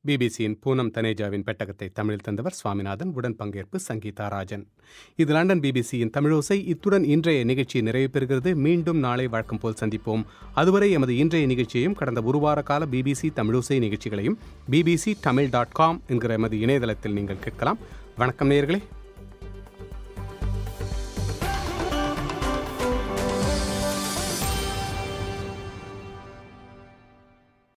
பிபிசியின் பூனம் தனேஜாவின் பெட்டகத்தை தமிழில் தந்தவர் சுவாமிநாதன் உடன் பங்கேற்பு சங்கீதா ராஜன் இது லண்டன் பிபிசியின் தமிழோசை இத்துடன் இன்றைய நிகழ்ச்சி நிறைவு பெறுகிறது மீண்டும் நாளை வழக்கம் போல் சந்திப்போம் அதுவரை எமது இன்றைய நிகழ்ச்சியையும் கடந்த ஒரு வார கால பிபிசி தமிழோசை நிகழ்ச்சிகளையும் பிபிசி தமிழ் டாட் காம் என்கிற எமது இணையதளத்தில் நீங்கள் கேட்கலாம் வணக்கம் நேயர்களே